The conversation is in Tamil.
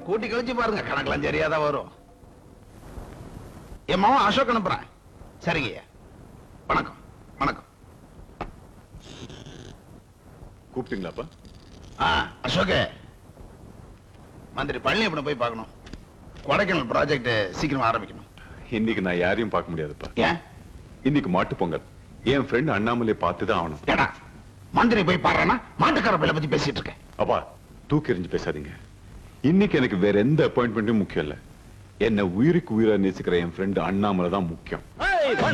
கூட்டி கழிச்சு பாருங்க கணக்கெல்லாம் சரியா தான் வரும் என் மாவன் அசோக் அனுப்புறேன் சரிங்க ஐயா வணக்கம் வணக்கம் கூப்பிட்டீங்களாப்பா ஆ அசோக் மந்திரி பழனியப்பனை போய் பார்க்கணும் கொடைக்கானல் ப்ராஜெக்ட் சீக்கிரமா ஆரம்பிக்கணும் இன்னைக்கு நான் யாரையும் பார்க்க முடியாதுப்பா ஏன் இன்னைக்கு மாட்டு பொங்கல் என் ஃப்ரெண்ட் அண்ணாமலை பார்த்து தான் ஆகணும் ஏடா மந்திரி போய் பாடுறானா மாட்டுக்கார பையில பத்தி பேசிட்டு இருக்கேன் அப்பா தூக்கி எறிஞ்சு பேசாதீங்க இன்னைக்கு எனக்கு வேற எந்த அப்பாயின்மெண்ட்டும் முக்கியம் இல்ல என்ன உயிருக்கு உயிரா நேசிக்கிற என் ஃப்ரெண்ட் அண்ணாமலை தான் முக்கியம்